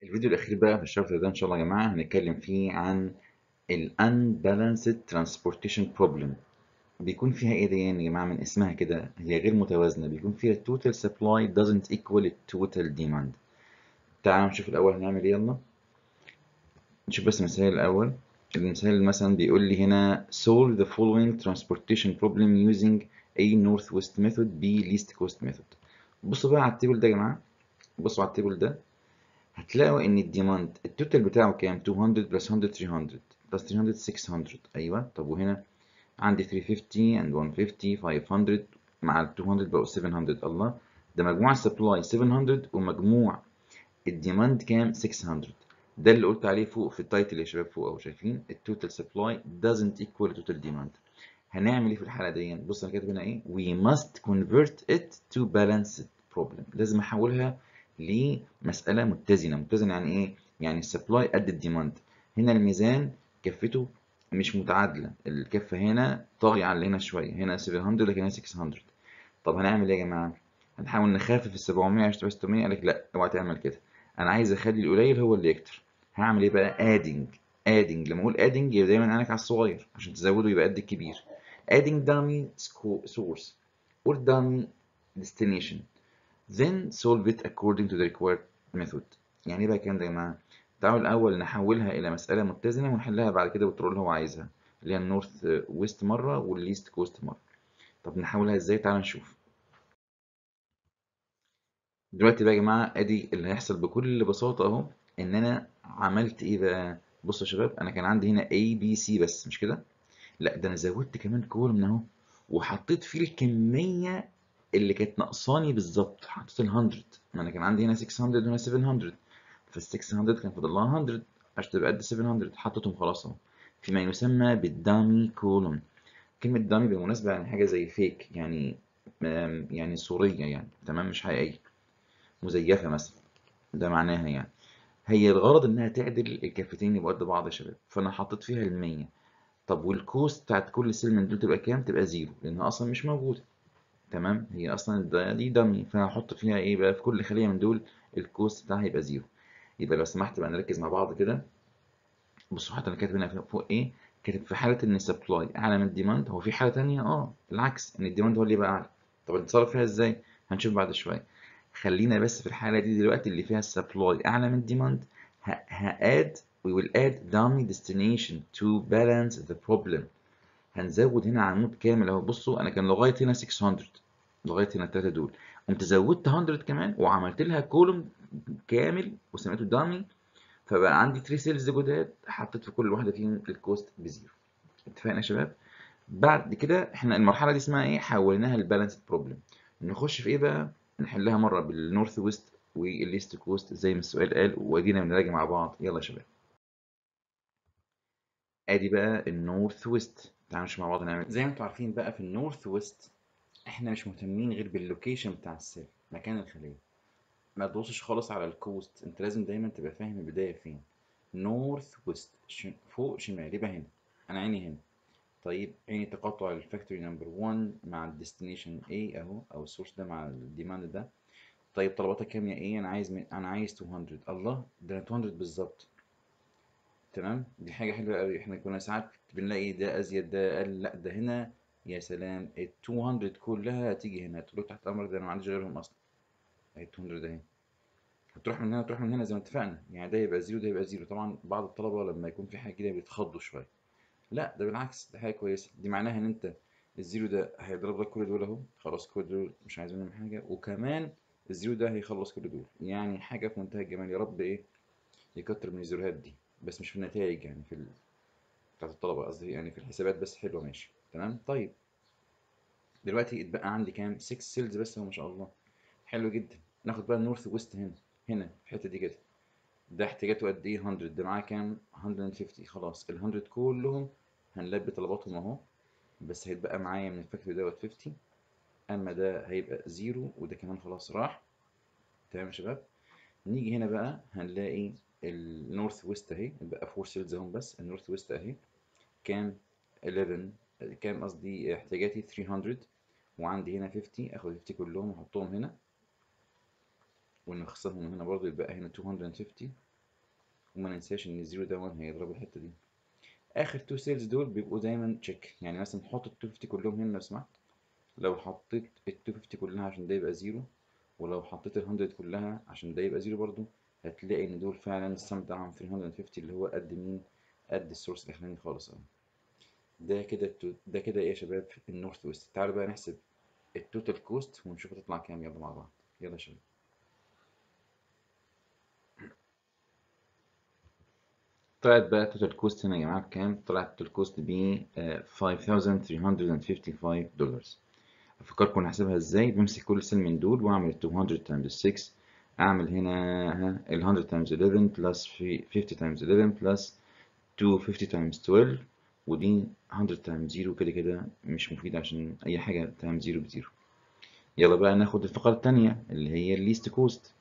الفيديو الأخير بقى في الشابتر ده إن شاء الله يا جماعة هنتكلم فيه عن ال Unbalanced Transportation Problem بيكون فيها إيه دي يعني يا جماعة من اسمها كده هي غير متوازنة بيكون فيها Total Supply doesn't equal Total Demand تعالوا نشوف الأول هنعمل إيه يلا نشوف بس المثال الأول المثال مثلا بيقول لي هنا solve the following transportation problem using A northwest method B least cost method بصوا بقى على التيبل ده يا جماعة بصوا على التيبل ده هتلاقوا ان الديماند التوتال بتاعه كام 200 بلس 100 300 بلس 300 600 ايوه طب وهنا عندي 350 and 150 500 مع ال 200 بقوا 700 الله ده مجموع السبلاي 700 ومجموع الديماند كام 600 ده اللي قلت عليه فوق في التايتل يا شباب فوق اهو شايفين التوتال سبلاي doesn't equal total demand هنعمل ايه في الحاله دي بص انا كاتب هنا ايه we must convert it to balanced problem لازم احولها لمسألة متزنة متزنة يعني ايه؟ يعني السبلاي قد الديماند هنا الميزان كفته مش متعادلة الكفة هنا طاغية على هنا شوية هنا 700 لكن هنا 600 طب هنعمل ايه يا جماعة؟ هنحاول نخفف ال 700 عشان تبقى 600 قال لك لا اوعى تعمل كده انا عايز اخلي القليل هو اللي يكتر هعمل ايه بقى؟ ادنج ادنج لما اقول ادنج يبقى دايما عينك على الصغير عشان تزوده يبقى قد الكبير adding dummy source or dummy destination then solve it according to the required method يعني ايه بقى الكلام ده يا جماعه تعالوا الاول نحولها الى مساله متزنه ونحلها بعد كده بالطرق اللي هو عايزها اللي هي النورث ويست مره والليست كوست مره طب نحولها ازاي تعالوا نشوف دلوقتي بقى يا جماعه ادي اللي هيحصل بكل بساطه اهو ان انا عملت ايه بقى بصوا يا شباب انا كان عندي هنا A B C بس مش كده لا ده انا زودت كمان كولوم اهو وحطيت فيه الكميه اللي كانت ناقصاني بالظبط حطيت ال 100 ما انا كان عندي هنا 600 وهنا 700 فال 600 كان فاضل لها 100 عشان تبقى قد 700 حطيتهم خلاص اهو فيما يسمى بالدامي كولوم كلمة دامي بالمناسبة يعني حاجة زي فيك يعني يعني صورية يعني تمام مش حقيقية مزيفة مثلا ده معناها يعني هي الغرض انها تعدل الكفتين يبقوا قد بعض يا شباب فانا حطيت فيها ال 100 طب والكوست بتاعت كل سيل من دول تبقى كام؟ تبقى زيرو لانها اصلا مش موجودة تمام هي اصلا دي دمي فانا هحط فيها ايه بقى في كل خليه من دول الكوست بتاعها يبقى زيرو يبقى لو سمحت بقى نركز مع بعض كده بصوا حتى انا كاتب هنا فوق ايه كاتب في حاله ان السبلاي اعلى من الديماند هو في حاله ثانيه اه العكس ان الديماند هو اللي يبقى اعلى طب نتصرف فيها ازاي هنشوف بعد شويه خلينا بس في الحاله دي دلوقتي اللي فيها السبلاي اعلى من الديماند هاد we will add dummy destination to balance the problem هنزود هنا عمود كامل اهو بصوا انا كان لغايه هنا 600 لغايه هنا الثلاثه دول قمت زودت 100 كمان وعملت لها كولوم كامل وسميته دامي فبقى عندي 3 سيلز جداد حطيت في كل واحده فيهم الكوست بزيرو اتفقنا يا شباب بعد كده احنا المرحله دي اسمها ايه حولناها للبالانس بروبلم نخش في ايه بقى نحلها مره بالنورث ويست والليست كوست زي ما السؤال قال وادينا بنراجع مع بعض يلا يا شباب ادي بقى النورث ويست تعالوا نشوف مع بعض نعمل زي ما انتم عارفين بقى في النورث ويست احنا مش مهتمين غير باللوكيشن بتاع السيل مكان الخليه ما تبصش خالص على الكوست انت لازم دايما تبقى فاهم البدايه فين نورث ويست فوق شمال يبقى هنا انا عيني هنا طيب عيني تقاطع الفاكتوري نمبر 1 مع الديستنيشن A اهو او السورس ده مع الديماند ده طيب طلباتك كام يا ايه انا عايز من... انا عايز 200 الله ده انا 200 بالظبط تمام دي حاجه حلوه قوي احنا كنا ساعات بنلاقي ده ازيد ده اقل لا ده هنا يا سلام ال 200 كلها هتيجي هنا تقول له تحت امرك ده انا ما عنديش غيرهم اصلا اهي 200 اهي هتروح من هنا تروح من هنا زي ما اتفقنا يعني ده يبقى زيرو ده يبقى زيرو طبعا بعض الطلبه لما يكون في حاجه كده بيتخضوا شويه لا ده بالعكس ده حاجه كويسه دي معناها ان انت الزيرو ده هيضرب لك كل دول اهو خلاص كل دول مش عايز منهم حاجه وكمان الزيرو ده هيخلص كل دول يعني حاجه في منتهى الجمال يا رب ايه يكتر من الزيروهات دي بس مش في النتائج يعني في ال... بتاعت الطلبه قصدي يعني في الحسابات بس حلوه ماشي تمام طيب دلوقتي اتبقى عندي كام 6 سيلز بس ما شاء الله حلو جدا ناخد بقى النورث ويست هنا هنا في الحته دي كده ده احتياجاته قد ايه 100 ده معاه كام 150 خلاص ال 100 كلهم هنلبي طلباتهم اهو بس هيتبقى معايا من الفاكتوري دوت 50 اما ده هيبقى زيرو وده كمان خلاص راح تمام يا شباب نيجي هنا بقى هنلاقي النورث ويست اهي يبقى 4 سيلز اهم بس النورث ويست اهي كام 11 كام قصدي احتياجاتي 300 وعندي هنا 50 اخد 50 كلهم واحطهم هنا ونخصمهم هنا برضو يبقى هنا 250 وما ننساش ان الزيرو ده هيضرب الحته دي اخر تو سيلز دول بيبقوا دايما تشيك يعني مثلا نحط ال 250 كلهم هنا لو سمحت لو حطيت ال 250 كلها عشان ده يبقى زيرو ولو حطيت ال 100 كلها عشان ده يبقى زيرو برضو هتلاقي ان دول فعلا السم بتاعهم 350 اللي هو قد مين قد السورس الاخراني خالص اهو ده كده ده كده ايه يا شباب النورث ويست تعالوا بقى نحسب التوتال كوست ونشوف هتطلع كام يلا مع بعض يلا يا شباب طلعت بقى توتال كوست هنا يا جماعه بكام طلعت التوتال كوست ب 5355 دولار افكركم نحسبها ازاي بمسك كل سيل من دول واعمل 200 تايمز 6 اعمل هنا ها ال 100 تايمز 11 بلس 50 تايمز 11 بلس 250 تايمز 12 ودي 100 تايمز 0 كده كده مش مفيد عشان اي حاجه تايمز 0 بزيرو يلا بقى ناخد الفقره الثانيه اللي هي الليست كوست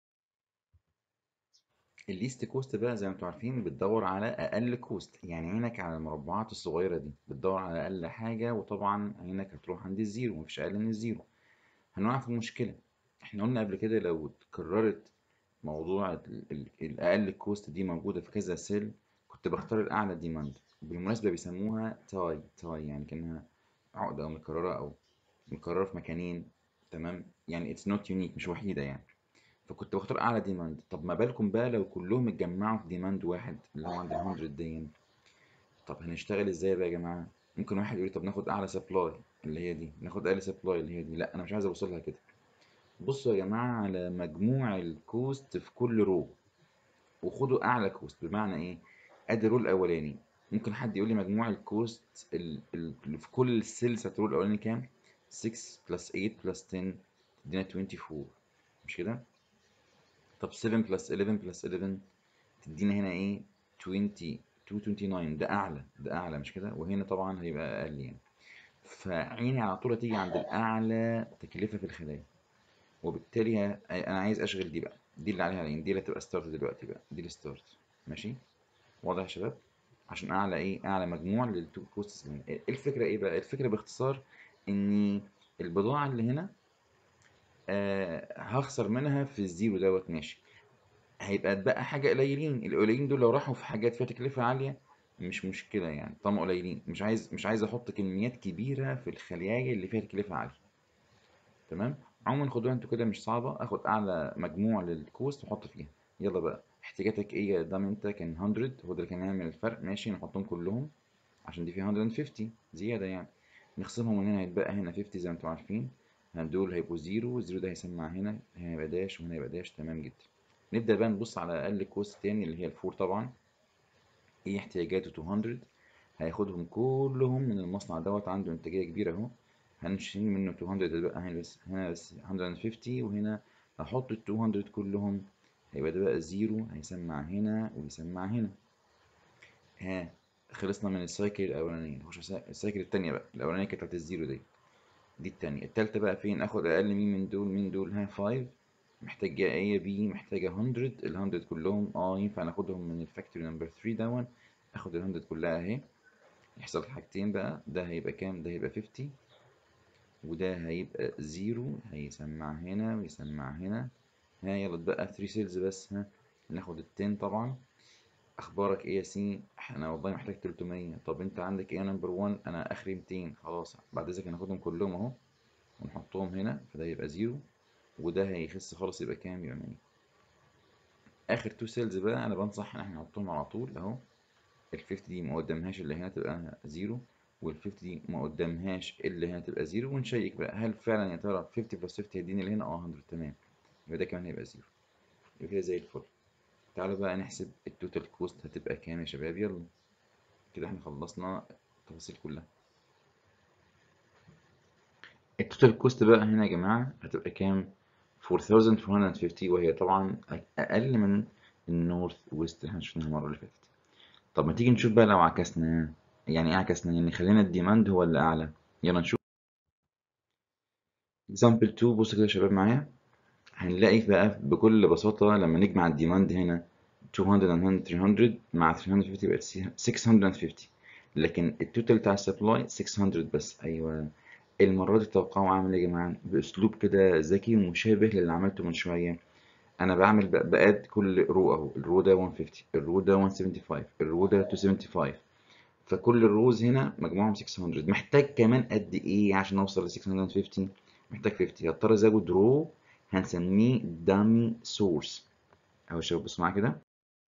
الليست كوست بقى زي ما انتم عارفين بتدور على اقل كوست يعني عينك على المربعات الصغيره دي بتدور على اقل حاجه وطبعا عينك هتروح عند الزيرو مفيش اقل من الزيرو هنقع في مشكله احنا قلنا قبل كده لو اتكررت موضوع الاقل كوست دي موجوده في كذا سيل كنت بختار الاعلى ديماند بالمناسبه بيسموها تاي تاي يعني كانها عقده مكرره او مكرره في مكانين تمام يعني اتس نوت يونيك مش وحيده يعني فكنت بختار اعلى ديماند طب ما بالكم بقى لو كلهم اتجمعوا في ديماند واحد اللي هو عند ال 100 دي طب هنشتغل ازاي بقى يا جماعه ممكن واحد يقول طب ناخد اعلى سبلاي اللي هي دي ناخد اقل سبلاي اللي هي دي لا انا مش عايز اوصلها كده بصوا يا جماعه على مجموع الكوست في كل رو وخدوا اعلى كوست بمعنى ايه ادي الرو الاولاني ممكن حد يقول لي مجموع الكوست اللي في كل السيلز بتاعت الرو الاولاني كام 6 بلس 8 بلس 10 تدينا 24 مش كده طب 7 بلس 11 بلس 11 تدينا هنا ايه 20 229 ده اعلى ده اعلى مش كده وهنا طبعا هيبقى اقل يعني فعيني على طول هتيجي عند الاعلى تكلفه في الخلايا وبالتالي انا عايز اشغل دي بقى دي اللي عليها العين دي اللي هتبقى ستارت دلوقتي بقى دي الستارت ماشي واضح يا شباب عشان اعلى ايه اعلى مجموع للتو كوستس الفكره ايه بقى الفكره باختصار ان البضاعه اللي هنا آه هخسر منها في الزيرو دوت ماشي هيبقى اتبقى حاجه قليلين القليلين دول لو راحوا في حاجات فيها تكلفه عاليه مش مشكله يعني طالما قليلين مش عايز مش عايز احط كميات كبيره في الخلايا اللي فيها تكلفه عاليه تمام عموما خدوها انتوا كده مش صعبه اخد اعلى مجموع للكوست واحط فيها يلا بقى احتياجاتك ايه دام انت كان 100 هو ده اللي كان هيعمل الفرق ماشي نحطهم كلهم عشان دي فيها 150 زياده يعني نخصمهم من هنا هيتبقى هنا 50 زي ما انتم عارفين دول هيبقوا زيرو الزيرو ده هيسمع هنا هنا هيبقى داش وهنا هيبقى داش تمام جدا نبدأ بقى نبص على أقل كوست تاني اللي هي الفور طبعا ايه احتياجاته 200 هياخدهم كلهم من المصنع دوت عنده انتاجية كبيرة اهو هنشيل منه 200 هتبقى هنا بس هنا بس 150 وهنا هحط ال 200 كلهم هيبقى ده بقى زيرو هيسمع هنا ويسمع هنا ها خلصنا من السايكل الأولانية نخش السايكل التانية بقى الأولانية كانت بتاعت الزيرو دي دي التانية التالتة بقى فين اخد اقل مين من دول مين دول ها 5 محتاجة ايه بي محتاجة 100 ال 100 كلهم اه ينفع ناخدهم من الفاكتوري نمبر 3 دون اخد ال 100 كلها اهي يحصل حاجتين بقى ده هيبقى كام ده هيبقى 50 وده هيبقى زيرو هيسمع هنا ويسمع هنا ها يلا اتبقى 3 سيلز بس ها ناخد ال 10 طبعا اخبارك ايه يا سي انا والله محتاج 300 طب انت عندك ايه نمبر 1 انا اخري 200 خلاص بعد ذلك هناخدهم كلهم اهو ونحطهم هنا فده يبقى زيرو وده هيخس خالص يبقى كام يبقى 100 اخر تو سيلز بقى انا بنصح ان احنا نحطهم على طول اهو ال 50 دي ما قدامهاش اللي هنا تبقى زيرو وال 50 دي ما قدامهاش اللي هنا تبقى زيرو ونشيك بقى هل فعلا يا ترى 50 بلس 50 هيديني اللي هنا اه 100 تمام يبقى ده كمان هيبقى زيرو يبقى كده زي الفل تعالوا بقى نحسب التوتال كوست هتبقى كام يا شباب يلا كده احنا خلصنا التفاصيل كلها التوتال كوست بقى هنا يا جماعة هتبقى كام 4450 وهي طبعا أقل من النورث ويست اللي احنا شفناها المرة اللي فاتت طب ما تيجي نشوف بقى لو عكسنا يعني ايه عكسنا يعني خلينا الديماند هو اللي أعلى يلا نشوف example 2 بصوا كده يا شباب معايا هنلاقي بقى بكل بساطة لما نجمع الديماند هنا 200 and 300 مع 350 يبقى 650 لكن التوتال بتاع السبلاي 600 بس ايوه المرة دي توقعوا عامل ايه يا جماعة بأسلوب كده ذكي ومشابه للي عملته من شوية انا بعمل ب- بقاد كل رو اهو الرو ده 150 الرو ده 175 الرو ده 275 فكل الروز هنا مجموعهم 600 محتاج كمان قد ايه عشان اوصل ل 650 محتاج 50 هضطر ازود رو هنسميه دامي سورس اهو يا شباب بصوا معايا كده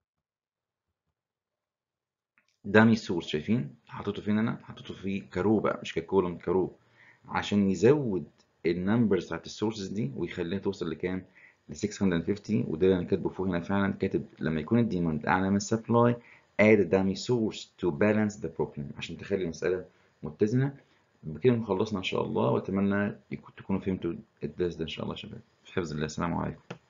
دامي سورس شايفين حطيته فين انا حطيته في كارو بقى مش ككولوم كارو عشان يزود النمبرز بتاعت السورسز دي ويخليها توصل لكام ل 650 وده اللي انا كاتبه فوق هنا فعلا كاتب لما يكون الديماند اعلى من السبلاي add a dummy source to balance the problem عشان تخلي المسألة متزنة بكده خلصنا ان شاء الله واتمنى يكون- تكونوا فهمتوا الدرس ده ان شاء الله يا شباب في حفظ الله السلام عليكم